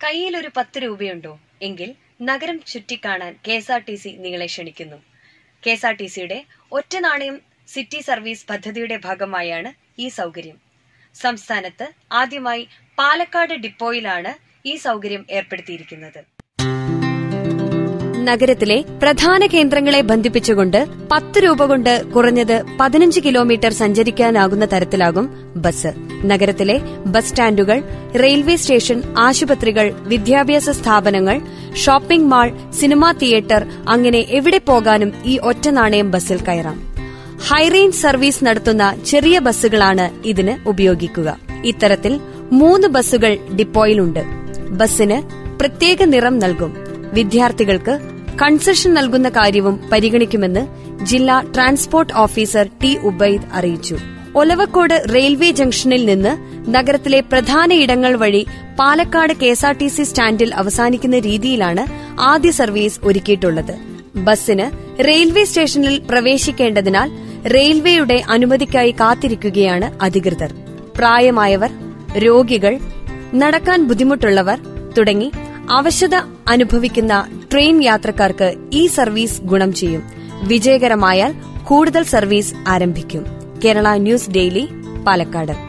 കയ്യിൽ ഒരു പത്ത് രൂപയുണ്ടോ എങ്കിൽ നഗരം ചുറ്റിക്കാണാൻ K S R T C നിങ്ങളെ ക്ഷണിക്കുന്നു കെ എസ് ആർ ടി സിയുടെ ഒറ്റ നാണയം സിറ്റി സർവീസ് പദ്ധതിയുടെ ഭാഗമായാണ് ഈ സൗകര്യം സംസ്ഥാനത്ത് ആദ്യമായി പാലക്കാട് ഡിപ്പോയിലാണ് ഈ സൗകര്യം ഏർപ്പെടുത്തിയിരിക്കുന്നത് നഗരത്തിലെ പ്രധാന കേന്ദ്രങ്ങളെ ബന്ധിപ്പിച്ചുകൊണ്ട് പത്ത് രൂപ കൊണ്ട് കുറഞ്ഞത് പതിനഞ്ച് കിലോമീറ്റർ സഞ്ചരിക്കാനാകുന്ന തരത്തിലാകും ബസ് നഗരത്തിലെ ബസ് സ്റ്റാൻഡുകൾ റെയിൽവേ സ്റ്റേഷൻ ആശുപത്രികൾ വിദ്യാഭ്യാസ സ്ഥാപനങ്ങൾ ഷോപ്പിംഗ് മാൾ സിനിമാ തിയേറ്റർ അങ്ങനെ എവിടെ പോകാനും ഈ ഒറ്റ നാണയം ബസ്സിൽ കയറാം ഹൈറേഞ്ച് സർവീസ് നടത്തുന്ന ചെറിയ ബസ്സുകളാണ് ഇതിന് ഉപയോഗിക്കുക ഇത്തരത്തിൽ മൂന്ന് ബസ്സുകൾ ഡിപ്പോയിലുണ്ട് ബസ്സിന് പ്രത്യേക നിറം നൽകും വിദ്യാർത്ഥികൾക്ക് കൺസെഷൻ നൽകുന്ന കാര്യവും പരിഗണിക്കുമെന്ന് ജില്ലാ ട്രാൻസ്പോർട്ട് ഓഫീസർ ടി ഉബൈദ് അറിയിച്ചു ഒലവക്കോട് റെയിൽവേ ജംഗ്ഷനിൽ നിന്ന് നഗരത്തിലെ പ്രധാന ഇടങ്ങൾ വഴി പാലക്കാട് കെഎസ്ആർടിസി സ്റ്റാൻഡിൽ അവസാനിക്കുന്ന രീതിയിലാണ് ആദ്യ സർവീസ് ഒരുക്കിയിട്ടുള്ളത് ബസ്സിന് റെയിൽവേ സ്റ്റേഷനിൽ പ്രവേശിക്കേണ്ടതിനാൽ റെയിൽവേയുടെ അനുമതിക്കായി കാത്തിരിക്കുകയാണ് അധികൃതർ പ്രായമായവർ രോഗികൾ നടക്കാൻ ബുദ്ധിമുട്ടുള്ളവർ തുടങ്ങി അവശത അനുഭവിക്കുന്ന ട്രെയിൻ യാത്രക്കാർക്ക് ഈ സർവീസ് ഗുണം ചെയ്യും വിജയകരമായാൽ കൂടുതൽ സർവീസ് ആരംഭിക്കും കേരള ന്യൂസ് ഡെയിലി പാലക്കാട്